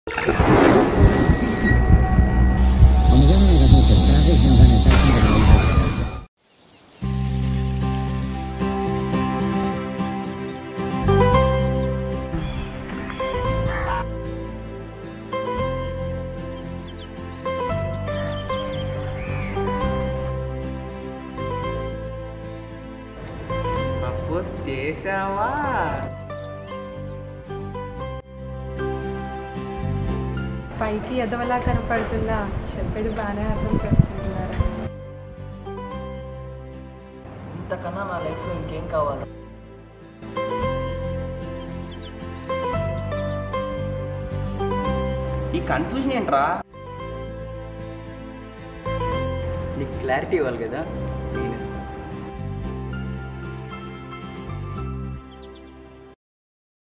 propose చేసావా పైకి ఎదవలా కనపడుతున్నా చెప్పేది బాగానే అర్థం చేసుకుంటున్నారు ఇంతకన్నా నా లైఫ్లో ఇంకేం కావాలి ఈ కన్ఫ్యూజన్ ఏంట్రా నీకు క్లారిటీ ఇవ్వాలి కదా